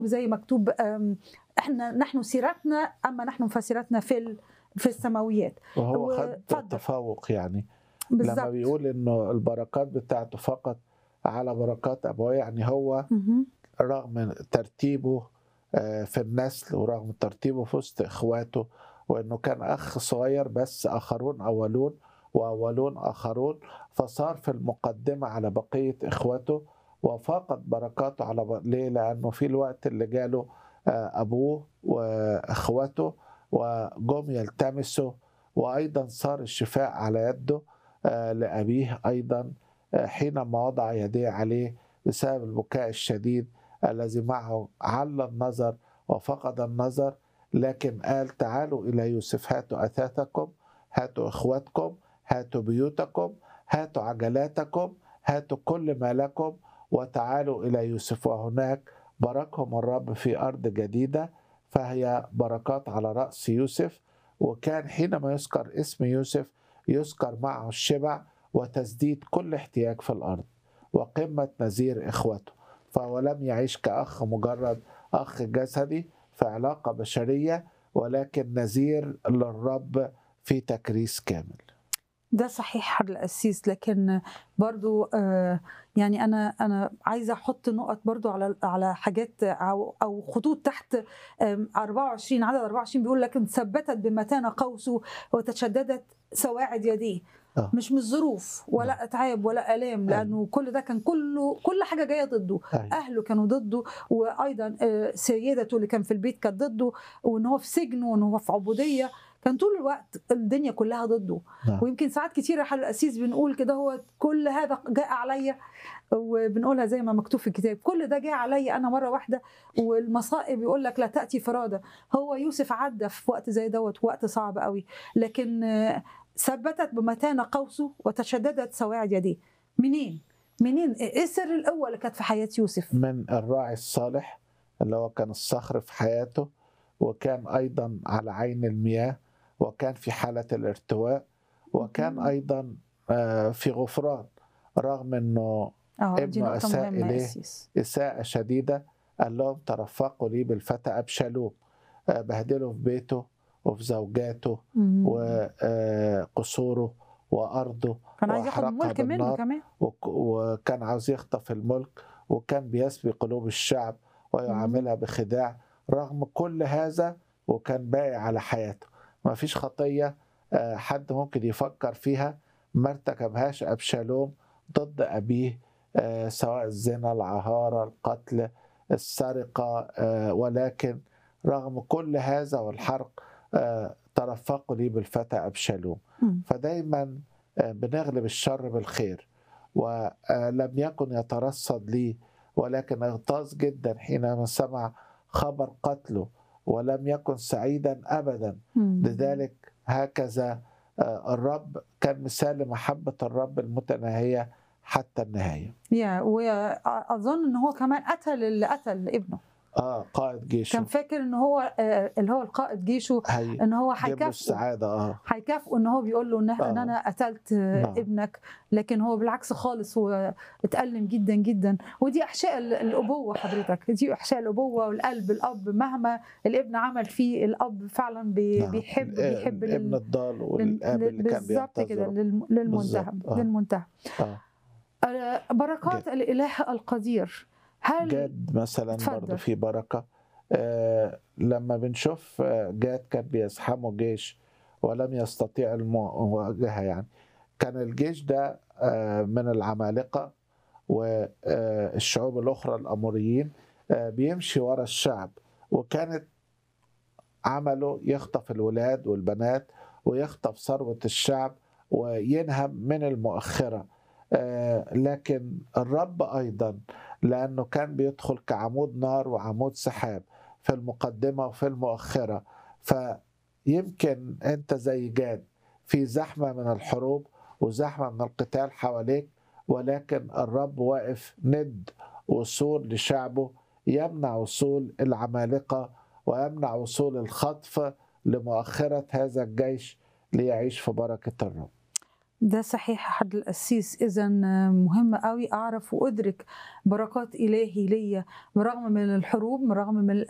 زي مكتوب أم، احنا نحن سيرتنا اما نحن فسيرتنا في ال- في السماويات وهو و- خد اتفضل. تفوق يعني لما بالظبط بيقول انه البركات بتاعته فقط على بركات ابويه يعني هو مهم. رغم ترتيبه آه، في النسل ورغم ترتيبه في وسط اخواته وانه كان اخ صغير بس اخرون اولون واولون اخرون فصار في المقدمه على بقيه اخواته وفاقت بركاته على ب... ليه؟ لانه في الوقت اللي جاله آه، ابوه واخواته وجم يلتمسوا وايضا صار الشفاء على يده آه، لابيه ايضا آه، حينما وضع يديه عليه بسبب البكاء الشديد الذي معه عل النظر وفقد النظر لكن قال تعالوا إلى يوسف هاتوا أثاثكم هاتوا إخواتكم هاتوا بيوتكم هاتوا عجلاتكم هاتوا كل ما لكم وتعالوا إلى يوسف وهناك باركهم الرب في أرض جديدة فهي بركات على رأس يوسف وكان حينما يذكر اسم يوسف يذكر معه الشبع وتسديد كل احتياج في الأرض وقمة نذير إخوته فهو لم يعيش كأخ مجرد أخ جسدي في علاقة بشرية ولكن نذير للرب في تكريس كامل ده صحيح حر القسيس لكن برضو آه، يعني انا انا عايزه احط نقط برضو على على حاجات او او خطوط تحت آم، 24 عدد 24 بيقول لكن ثبتت بمتانه قوسه وتشددت سواعد يديه آه. مش من الظروف ولا اتعاب ولا الام لانه كل ده كان كله كل حاجه جايه ضده أيوة. اهله كانوا ضده وايضا آه، سيدته اللي كان في البيت كانت ضده وان هو في سجن وان هو في عبوديه كان طول الوقت الدنيا كلها ضده نعم. ويمكن ساعات كتير حال القسيس بنقول كده هو كل هذا جاء عليا وبنقولها زي ما مكتوب في الكتاب كل ده جاء عليا انا مره واحده والمصائب يقول لك لا تاتي فرادى هو يوسف عدى في وقت زي دوت وقت صعب قوي لكن آه، ثبتت بمتانه قوسه وتشددت سواعد يديه منين منين ايه سر القوه اللي كانت في حياه يوسف من الراعي الصالح اللي هو كان الصخر في حياته وكان أيضا على عين المياه وكان في حالة الارتواء وكان مم. أيضا آه، في غفران رغم أنه اه دي ابنه نقطه أساء مهمه يا إليه. قسيس إساءة شديدة قال لهم ترفقوا لي بالفتى أبشالوم آه، بهدله في بيته وفي زوجاته مم. وقصوره وأرضه كان عايز ياخد وأحرقها ملك منه بالنار. كمان وك- وكان عاوز يخطف الملك وكان بيسبي قلوب الشعب ويعاملها بخداع رغم كل هذا وكان باقي على حياته ما فيش خطية آه، حد ممكن يفكر فيها ما ارتكبهاش أبشالوم ضد أبيه آه، سواء الزنا العهارة القتل السرقة آه، ولكن رغم كل هذا والحرق آه، ترفقوا لي بالفتى أبشالوم مم. فدايما آه، بنغلب الشر بالخير ولم يكن يترصد لي ولكن اغتاظ جدا حينما سمع خبر قتله ولم يكن سعيدا ابدا مم. لذلك هكذا آه، الرب كان مثال لمحبه الرب المتناهيه حتى النهايه يا واظن ان هو كمان قتل اللي قتل ابنه اه قائد جيشه كان فاكر ان هو آه، اللي هو القائد جيشه هي ان هو جاب له هيكافئه السعاده اه هيكافئه ان هو بيقول له ان, إن آه. انا قتلت آه، نعم. ابنك لكن هو بالعكس خالص هو اتألم جدا جدا ودي احشاء ال- الابوه حضرتك دي احشاء الابوه والقلب الاب مهما الابن عمل فيه الاب فعلا بي نعم. بيحب الابن بيحب ابن لل- الضال والاب لل- اللي كان بالظبط كده بينتظره للم- للمنتهى بالظبط. آه. للمنتهى آه. آه، بركات الاله القدير هل جاد مثلا اتفضل. برضه في بركة آه لما بنشوف آه، جاد كان بيزحمه جيش ولم يستطيع المواجهة يعني كان الجيش ده آه من العمالقة والشعوب الأخرى الأموريين آه بيمشي ورا الشعب وكانت عمله يخطف الولاد والبنات ويخطف ثروة الشعب وينهب من المؤخرة آه، لكن الرب أيضا لأنه كان بيدخل كعمود نار وعمود سحاب في المقدمة وفي المؤخرة فيمكن أنت زي جاد في زحمة من الحروب وزحمة من القتال حواليك ولكن الرب واقف ند وصول لشعبه يمنع وصول العمالقة ويمنع وصول الخطف لمؤخرة هذا الجيش ليعيش في بركة الرب ده صحيح حد القسيس اذا مهم قوي اعرف وادرك بركات الهي ليا برغم من الحروب برغم من